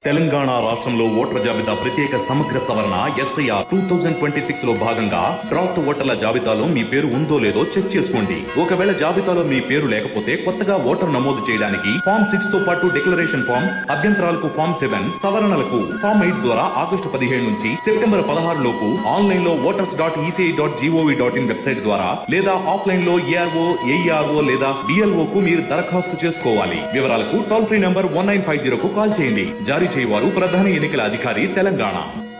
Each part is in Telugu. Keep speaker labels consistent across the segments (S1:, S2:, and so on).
S1: తెలంగాణ రాష్ట్రంలో ఓటర్ల జాబితా ప్రత్యేక సమగ్ర సవరణ SIR two thousand twenty six లో భాగంగా డ్రాఫ్ట్ ఓటర్ల జాబితాలో మీ పేరు ఉందో లేదో చెక్ చేసుకోండి ఒకవేళ జాబితాలో మీ పేరు లేకపోతే కొత్తగా ఓటర్ నమోదు చేయడానికి ఫామ్ సిక్స్ తో పాటు డిక్లరేషన్ ఫామ్ అభ్యంతరాలకు ఫామ్ సెవెన్ సవరణలకు ఫామ్ ఎయిట్ ద్వారా ఆగస్టు పదిహేడు నుంచి సెప్టెంబర్ పదహారు లోపు ఆన్లైన్ లో voters dot ECI dot gov dot in website ద్వారా లేదా ఆఫ్లైన్ లో ఏఆర్ఓ ఏఈఆర్ఓ లేదా డిఎల్ఓ కు మీరు దరఖాస్తు చేసుకోవాలి వివరాలకు toll free number one nine five జీరోకు కాల్ చేయండి జారీ చేయవారు ప్రధాన ఎన్నికల అధికారి తెలంగాణ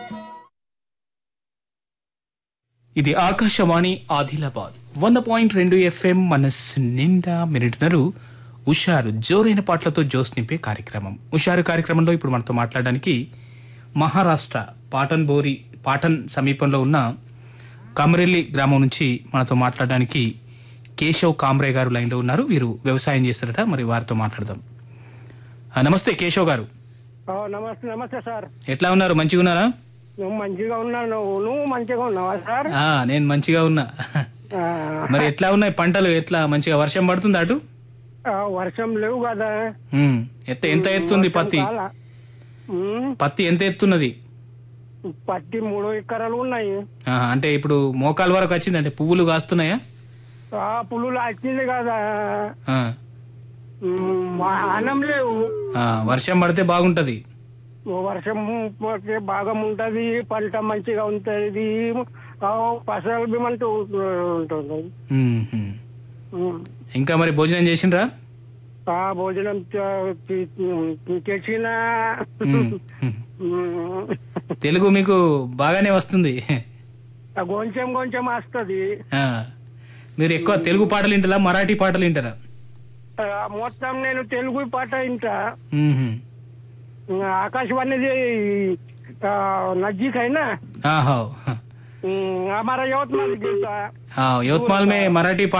S2: ఇది ఆకాశవాణి ఆదిలాబాద్ వంద పాయింట్ రెండు ఎఫ్ఎం మనస్సు నిండా మినిటున్నరు ఉషారు జోరైన పాటలతో జోస్ నింపే కార్యక్రమం ఉషారు కార్యక్రమంలో ఇప్పుడు మనతో మాట్లాడడానికి మహారాష్ట్ర పాటన్ బోరి పాటన్ సమీపంలో ఉన్న కమరెల్లి గ్రామం నుంచి మనతో మాట్లాడడానికి కేశవ్ కామ్రే గారు లైన్లో ఉన్నారు వీరు వ్యవసాయం చేస్తారట మరి వారితో మాట్లాడదాం ఆ, నమస్తే కేశవ్ గారు
S3: ఓ, నమస్తే నమస్తే సార్
S2: ఎట్లా ఉన్నారు మంచిగా ఉన్నారా
S3: నువ్వు మంచిగా ఉన్నావు నువ్వు నువ్వు మంచిగా ఉన్నావా సార్
S2: ఆ, నేను మంచిగా ఉన్నా
S3: ఆ,
S2: మరి ఎట్లా ఉన్నాయి పంటలు ఎట్లా మంచిగా వర్షం పడుతుంది అటు
S3: ఆ, వర్షం లేవు కదా
S2: ఉమ్, ఎత్త ఎంత ఎత్తుంది పత్తి
S3: చాలా. ఉమ్,
S2: పత్తి ఎంత ఎత్తున్నది
S3: పత్తి మూడు ఎకరాలు ఉన్నాయి
S2: ఆ, అంటే ఇప్పుడు మోకాల వరకు వచ్చింది అంటే పువ్వులు కాస్తున్నాయా
S3: ఆ పులులు వచ్చింది కదా
S2: ఆ,
S3: ఉమ్, మా అన్నం లేవు
S2: ఆ, వర్షం పడితే బాగుంటది
S3: వర్షం పడితే బాగా ఉంటది పంట మంచిగా ఉంటది ఆ, ఫసల్ బిమంటూ ఉంటుంది
S2: ఉమ్, ఉమ్.
S3: ఉమ్.
S2: ఇంకా మరి భోజనం చేసిండ్రా
S3: ఆ భోజనం చ- చి- చేసిన
S2: ఉమ్, ఉమ్.
S3: ఉమ్,
S2: తెలుగు మీకు బాగానే వస్తుంది
S3: కొంచెం కొంచెం వస్తుంది
S2: ఆ, మీరు ఎక్కువ తెలుగు పాటలు వింటారా మరాఠీ పాటలు వింటారా
S3: ఆ, మొత్తం నేను తెలుగు పాట ఇంటా
S2: ఉమ్, ఉమ్.
S3: ఆకాశవాణిది ఆ, नजदीक है ना
S2: ఆ, హౌ.
S3: हम्म, हमारा यवतमाल गिरता
S2: ఆ, యవత్మాల్ మే మరాఠీ